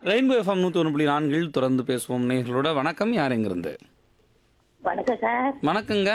Rainbow FM நூற்றி ஒன்று புள்ளி நான்கில் தொடர்ந்து பேசுவோம் நேர்களோட வணக்கம் யார் எங்கிருந்து வணக்கம் சார் வணக்கங்க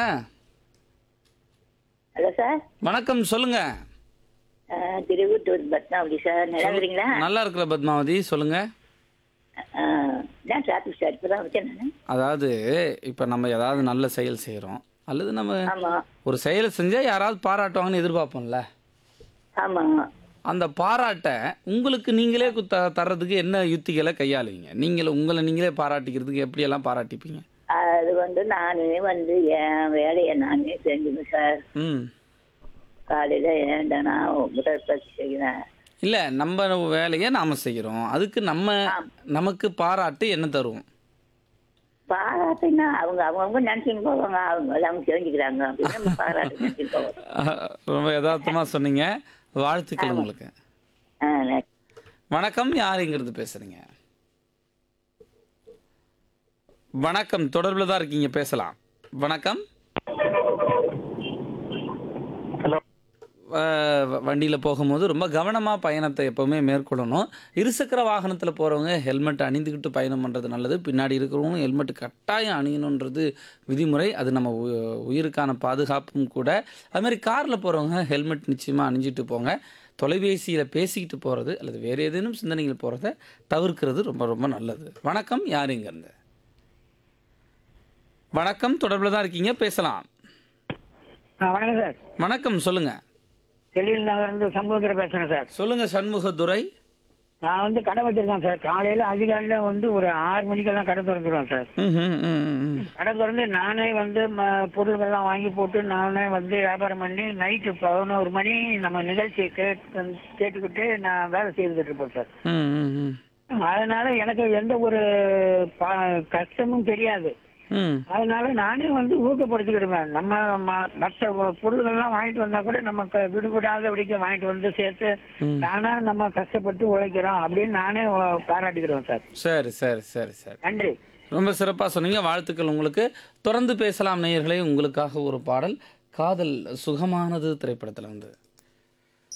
ஹலோ சார் வணக்கம் சொல்லுங்க அஹ், திருவூட்டூர் பத்மாவதி சார் நல்லா இருக்கிறீங்களா நல்லா இருக்கிற பத்மாவதி சொல்லுங்க அஹ், நான் டிராஃபிக் சார் இப்போ தான் வச்சேன் நான் அதாவது இப்போ நம்ம ஏதாவது நல்ல செயல் செய்கிறோம் அல்லது நம்ம ஆமாம் ஒரு செயலை செஞ்சால் யாராவது பாராட்டுவாங்கன்னு எதிர்பார்ப்போம்ல ஆமாம் அந்த பாராட்டை உங்களுக்கு நீங்களே கு- த தர்றதுக்கு என்ன யுத்திகளை கையாளுவீங்க நீங்களே உங்களை நீங்களே பாராட்டிக்கிறதுக்கு எப்படியெல்லாம் பாராட்டிப்பீங்க அது வந்து நானே வந்து என் வேலையை நானே செஞ்சுக்கணும் சார் ம் காலையில் ஏன்டா நான் உடற்பயிற்சி செய்கிறேன் இல்லை நம்ம வேலையை நாம் செய்கிறோம் அதுக்கு நம்ம நமக்கு பாராட்டு என்ன தருவோம் பாராட்டுன்னா அவங்க அவங்கவுங்க நினச்சின்னு போவாங்க அவங்க அவங்க தெரிஞ்சுக்கிறாங்க அப்படின்னு நம்ம பாராட்டு நினச்சின்னு போவோம் அஹ், ரொம்ப யதார்த்தமாக சொன்னீங்க வாழ்த்துக்கள் உங்களுக்கு ஆ நன்றி. வணக்கம் யாருங்கிறது பேசுறீங்க வணக்கம் தொடர்பில் தான் இருக்கீங்க பேசலாம் வணக்கம் ஹலோ வண்டியில் போகும்போது ரொம்ப கவனமாக பயணத்தை எப்போவுமே மேற்கொள்ளணும் இருசக்கர வாகனத்தில் போகிறவங்க ஹெல்மெட் அணிந்துக்கிட்டு பயணம் பண்ணுறது நல்லது பின்னாடி இருக்கிறவங்களும் ஹெல்மெட் கட்டாயம் அணியணுன்றது விதிமுறை அது நம்ம உ- உயிருக்கான பாதுகாப்பும் கூட அது மாதிரி காரில் போகிறவங்க ஹெல்மெட் நிச்சயமாக அணிஞ்சிட்டு போங்க தொலைபேசியில் பேசிக்கிட்டு போகிறது அல்லது வேறு ஏதேனும் சிந்தனைகள் போகிறத தவிர்க்கிறது ரொம்ப ரொம்ப நல்லது வணக்கம் யார் இங்கேருந்து வணக்கம் தொடர்பில் தான் இருக்கீங்க பேசலாம் ஆ வணக்கம் சார் வணக்கம் சொல்லுங்கள் செல்லியில் நகர் இருந்து சமூகத்தில் பேசுறேன் சார் சொல்லுங்கள் சண்முகதுரை நான் வந்து கடை வச்சிருக்கேன் சார் காலையில அதிகாலையில வந்து ஒரு ஆறு மணிக்கெல்லாம் கடை திறந்துருவேன் சார் ம் ம், ம், ம், ம். கடை திறந்து நானே வந்து ம- பொருள்கள்லாம் வாங்கி போட்டு நானே வந்து வியாபாரம் பண்ணி நைட்டு பதினோரு மணி நம்ம நிகழ்ச்சியை கேட்டு கேட்டுக்கிட்டு நான் வேலை செய்துட்டு இருப்பேன் சார் ம், ம், ம். அதனால எனக்கு எந்த ஒரு ப- கஷ்டமும் தெரியாது ம் அதனால நானே வந்து ஊக்கப்படுத்திக்கிடுவேன் நம்ம ம- மற்ற பொருள்கள்லாம் வாங்கிட்டு வந்தா கூட நமக்கு விடுபடாத வரைக்கும் வாங்கிட்டு வந்து சேர்த்து ம். நானா நம்ம கஷ்டப்பட்டு உழைக்கிறோம் அப்படின்னு நானே உ- பாராட்டிக்கிறேன் சார் சரி சரி சரி சரி நன்றி ரொம்ப சிறப்பாக சொன்னீங்க வாழ்த்துக்கள் உங்களுக்கு தொடர்ந்து பேசலாம் நேயர்களே உங்களுக்காக ஒரு பாடல் காதல் சுகமானது திரைப்படத்தில் வந்து